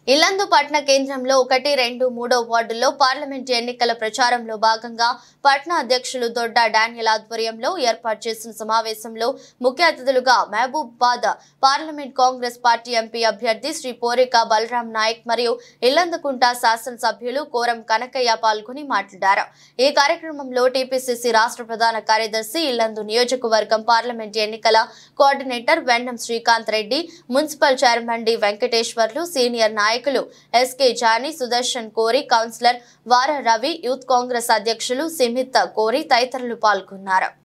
ఇల్లందు పట్న కేంద్రంలో ఒకటి రెండు మూడో వార్డుల్లో పార్లమెంట్ ఎన్నికల ప్రచారంలో భాగంగా పట్న అధ్యక్షులు దొడ్డ డానియల్ ఆధ్వర్యంలో ఏర్పాటు చేసిన సమావేశంలో ముఖ్య అతిథులుగా Mahabubabad parliament Congress party MP అభ్యర్థి శ్రీ పోరిక బలరాం నాయక్ మరియు ఇల్లందుకుంట శాసనసభ్యులు కోరం కనకయ్య పాల్గొని మాట్లాడారు ఈ కార్యక్రమంలో టీపీసీసీ రాష్ట్ర ప్రధాన కార్యదర్శి ఇల్లందు నియోజకవర్గం పార్లమెంట్ ఎన్నికల coordinator Vennam Srikanth Reddy municipal chairman D Venkateswarlu senior నాయకులు ఎస్కే జానీ సుదర్శన్ కోరి కౌన్సిలర్ వార రవి యూత్ కాంగ్రెస్ అధ్యక్షులు సిమిత్ కోరి తదితరులు పాల్గొన్నారు